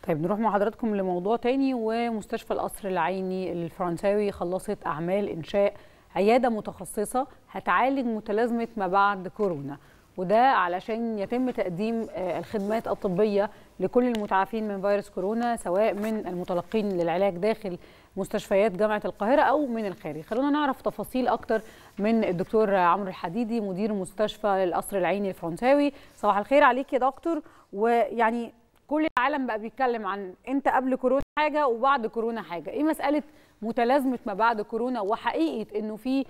طيب نروح مع حضراتكم لموضوع تاني ومستشفى القصر العيني الفرنساوي خلصت أعمال إنشاء عيادة متخصصة هتعالج متلازمة ما بعد كورونا وده علشان يتم تقديم الخدمات الطبية لكل المتعافين من فيروس كورونا سواء من المتلقين للعلاج داخل مستشفيات جامعة القاهرة أو من الخارج خلونا نعرف تفاصيل أكتر من الدكتور عمرو الحديدي مدير مستشفى القصر العيني الفرنساوي صباح الخير عليك يا دكتور ويعني كل العالم بقى بيتكلم عن انت قبل كورونا حاجه وبعد كورونا حاجه ايه مساله متلازمه ما بعد كورونا وحقيقه انه في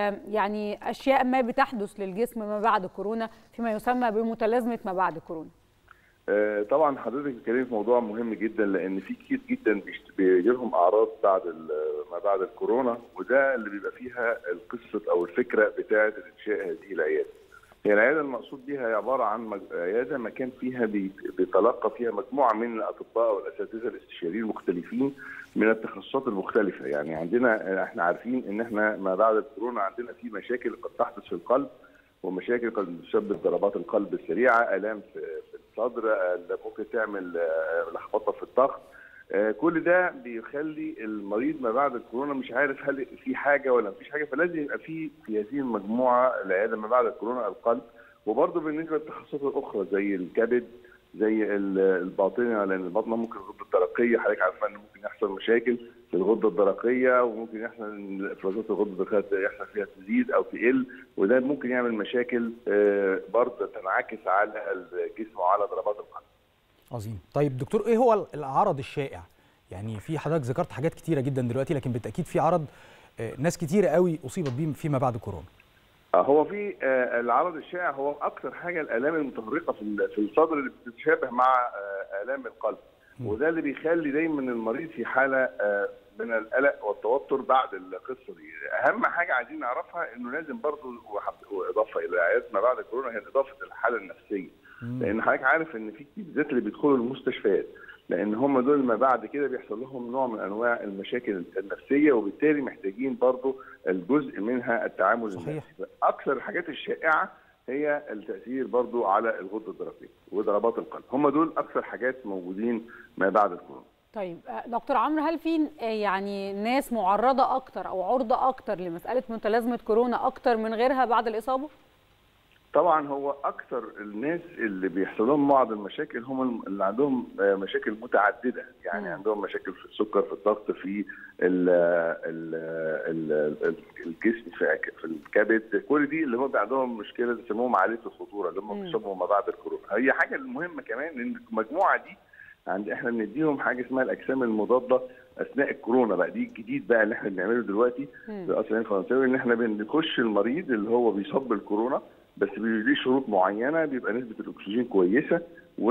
يعني اشياء ما بتحدث للجسم ما بعد كورونا فيما يسمى بمتلازمه ما بعد كورونا طبعا حضرتك بتتكلمي في موضوع مهم جدا لان في كتير جدا بيجي لهم اعراض بعد ما بعد الكورونا وده اللي بيبقى فيها القصه او الفكره بتاعه انشاء هذه العياده. هي العياده المقصود بها هي عباره عن عياده مكان فيها بيتلقى فيها مجموعه من الاطباء والاساتذه الاستشاريين المختلفين من التخصصات المختلفه، يعني عندنا احنا عارفين ان احنا ما بعد الكورونا عندنا في مشاكل قد تحدث في القلب ومشاكل قد تسبب ضربات القلب السريعه، الام في الصدر، ممكن تعمل لخبطه في الضغط. كل ده بيخلي المريض ما بعد الكورونا مش عارف هل في حاجه ولا مفيش حاجه فلازم يبقى في في هذه المجموعه العياده ما بعد الكورونا القلب وبرضه بالنسبه للتخصصات الاخرى زي الكبد زي الباطنه لان البطنه ممكن الغده الدرقيه حضرتك عارفه ان ممكن يحصل مشاكل في الغده الدرقيه وممكن يحصل ان افرازات الغده الدرقيه يحصل فيها تزيد او تقل وده ممكن يعمل مشاكل برضه تنعكس على الجسم وعلى ضربات القلب. عظيم طيب دكتور ايه هو العرض الشائع يعني في حضرتك ذكرت حاجات كتيره جدا دلوقتي لكن بالتاكيد في عرض ناس كتيره قوي اصيبت بيه فيما بعد كورونا هو في العرض الشائع هو اكثر حاجه الالام المتفرقه في في الصدر اللي بتتشابه مع الام القلب وده اللي بيخلي دايما المريض في حاله من القلق والتوتر بعد القصه دي اهم حاجه عايزين نعرفها انه لازم برضه واضافه الى عيادات ما بعد كورونا هي اضافه الحاله النفسيه لان حضرتك عارف ان في بالذات اللي بيدخلوا المستشفيات لان هم دول ما بعد كده بيحصل لهم نوع من انواع المشاكل النفسيه وبالتالي محتاجين برضه الجزء منها التعامل صحيح. النفسي اكثر الحاجات الشائعه هي التاثير برضه على الغده الدرقيه وضربات القلب هم دول اكثر حاجات موجودين ما بعد الكورونا طيب دكتور عمرو هل في يعني ناس معرضه اكتر او عرضه اكتر لمساله متلازمه كورونا اكتر من غيرها بعد الاصابه؟ طبعا هو اكثر الناس اللي بيحصل لهم بعض المشاكل هم اللي عندهم مشاكل متعدده يعني م. عندهم مشاكل في السكر في الضغط في ال ال ال الجسم في في الكبد كل دي اللي هم عندهم مشكله بيسموهم عاليه الخطوره اللي هم بيصابوا ما بعد الكورونا هي حاجه المهمه كمان ان المجموعه دي عند احنا بنديهم حاجه اسمها الاجسام المضاده اثناء الكورونا بقى دي الجديد بقى اللي احنا بنعمله دلوقتي في القصر الفرنساوي ان احنا بنخش المريض اللي هو بيصاب بالكورونا بس ليه شروط معينه بيبقى نسبه الاكسجين كويسه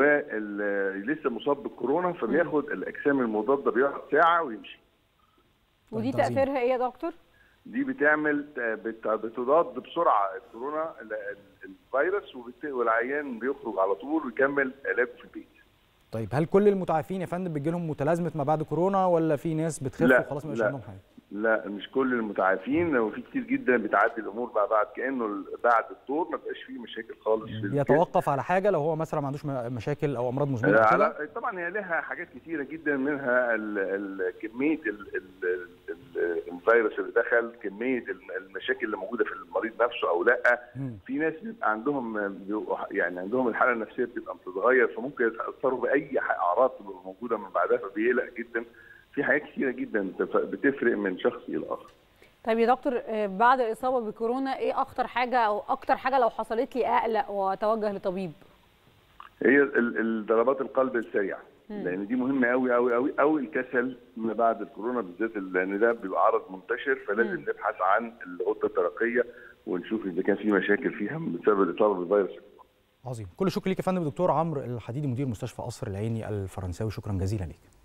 ولسه مصاب بالكورونا فبياخد الاجسام المضاده بيقعد ساعه ويمشي. ودي تاثيرها ايه يا دكتور؟ دي بتعمل بتضاد بسرعه الكورونا الفيروس والعيان بيخرج على طول ويكمل علاجه في البيت. طيب هل كل المتعافين يا فندم بتجي لهم متلازمه ما بعد كورونا ولا في ناس بتخف وخلاص ما عندهم حاجه؟ لا مش كل المتعافين وفي كتير جدا بتعدي الامور بقى بعد كانه بعد الدور ما بقاش فيه مشاكل خالص بيتوقف على حاجه لو هو مثلا ما عندوش مشاكل او امراض مزمنه لا لا طبعا هي لها حاجات كتيره جدا منها ال ال كميه ال ال الفيروس اللي دخل كميه المشاكل اللي موجوده في المريض نفسه او لا م. في ناس بيبقى عندهم يعني عندهم الحاله النفسيه بتبقى بتتغير فممكن يتاثروا باي اعراض تبقى موجوده من بعدها فبيقلق جدا في حاجات كثيره جدا بتفرق من شخص الى اخر. طيب يا دكتور بعد الاصابه بكورونا ايه اخطر حاجه او اكتر حاجه لو حصلت لي اقلق واتوجه لطبيب؟ هي ضربات القلب السريعه لان دي مهمه قوي قوي قوي او الكسل ما بعد الكورونا بالذات لان ده بيبقى عرض منتشر فلازم م. نبحث عن الغده الدرقيه ونشوف اذا كان في مشاكل فيها بسبب الاصابه بالفيروس عظيم كل شكر ليك يا فندم دكتور عمرو الحديدي مدير مستشفى قصر العيني الفرنساوي شكرا جزيلا ليك